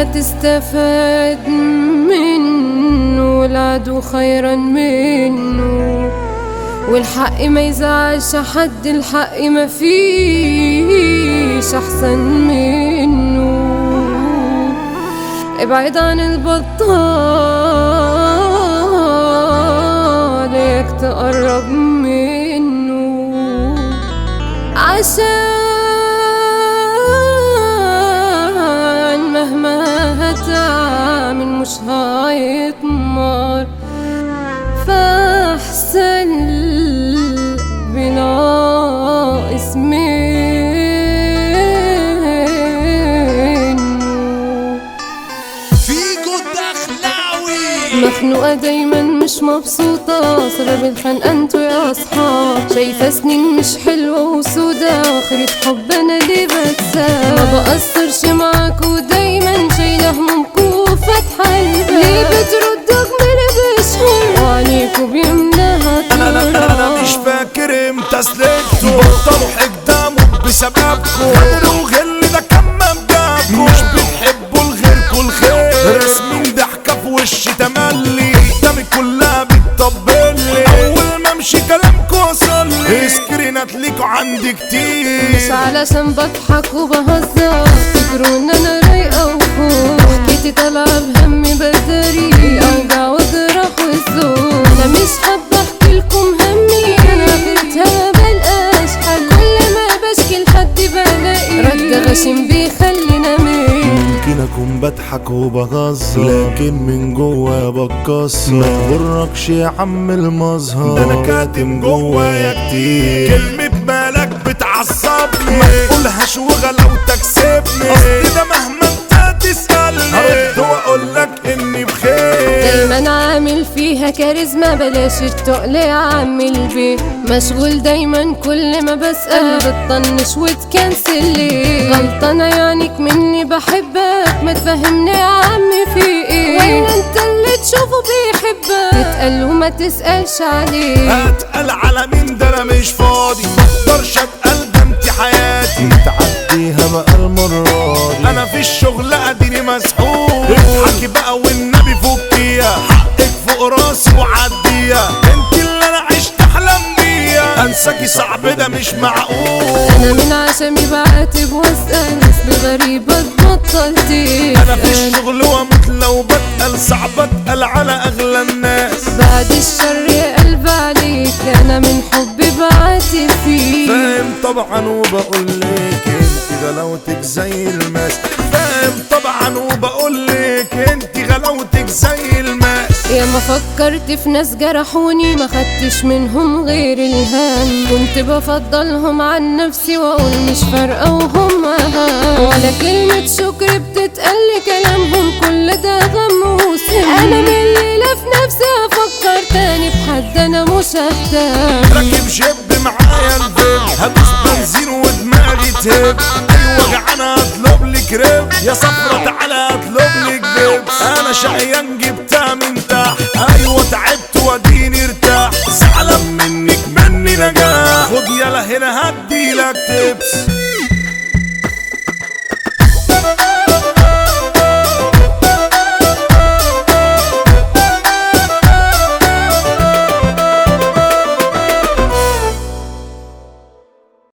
ما تستفاد منه والعدو خيرا منه والحق ما يزعلش حد الحق ما فيش احسن منه ابعد عن البطال ليك تقرب منه عشان مهما هتعمل مش هيطمر فاحسن بناقص منه فيجو الدخلاوي مخنوقة دايما مش مبسوطة سبب الخنقة انتوا يا اصحاب شايفة سنين مش حلوة وسودة واخرة حب انا ليه بتساب ما بقصرش معاكوا دايما شايلة همومكوا فاتحة الباب ليه بتردوا جميلة بشهر وعليكوا بيملاها انا انا انا, أنا مش فاكر امتى سلكتوا بطلوا حقدامه بسببكم خلوا غل ده كمان جابكم مش بتحبوا الغيركوا الخير رسمين ضحكة في وشي تملي قدامي كلها بتطبلي اول ما امشي كلامكوا وصلي سكرينات ليكوا عندي كتير مش علشان بضحك وبهزر تفكروا ان انا رايقة وفوق حكيتي طالعة بهمي بداري اوجع وجرح والذوق انا مش حابة احكي لكم همي انا اخرتها مبلقاش حل كل ما بشكي لحد بلاقي رد غشيم بيخلينا مين ممكن اكون بضحك وبهزر لكن من جوا بتكسر ما تغركش يا عم المظهر ده انا كاتم جوايا كتير كلمة مالك بتعصبني ما تقولهاش وغلاوتك سيبني اصل ده مهما انت تسألني هرد واقول لك اني بخير دايما عامل فيها كاريزما بلاش التقل يا عم البيت مشغول دايما كل ما بسأل بتطنش وتكنسل ليه غلطانة يعنيك مني بحبك ما تفهمني يا عمي في ايه ولا انت اللي تشوفه بيحبك تتقل وما تسألش عليه اتقل على مين ده انا مش فاضي مقدرش اتقل ده انت حياتي تعديها بقى المرة دي انا في الشغل اديني مسحول اضحكي بقى والنبي فكيها حقك فوق راسي وعديها انت اللي انا عشت احلم بيها انساكي صعب ده مش معقول انا من عشمي بعاتب واسأل اصل غريبة تبطل انا في تسأل الشغل واموت لو بتقل صعب اتقل على اغلى الناس بعد الشر يا قلب عليك انا من حبي بعاتب فيك فاهم طبعا وبقول لك انت غلاوتك زي الماس فاهم طبعا وبقول لك انت غلاوتك زي الماس يا ما فكرت في ناس جرحوني ما خدتش منهم غير الهام كنت بفضلهم عن نفسي واقول مش فارقه وهم اهم ولا كلمه شكر بتتقال كلامهم كل ده غم وسم انا من الليله في نفسي افكر تاني في حد انا مش ههتم راكب جيب معايا الفيل هدوس بنزين ودماغي تهب ايوه جعانة اطلب لي كريب يا صفرة تعالى اطلب لي بيبس انا شقيان جبتها من تحت ايوه تعبت واديني ارتاح زعلان منك مني نجاح خد يلا هنا هديلك تبس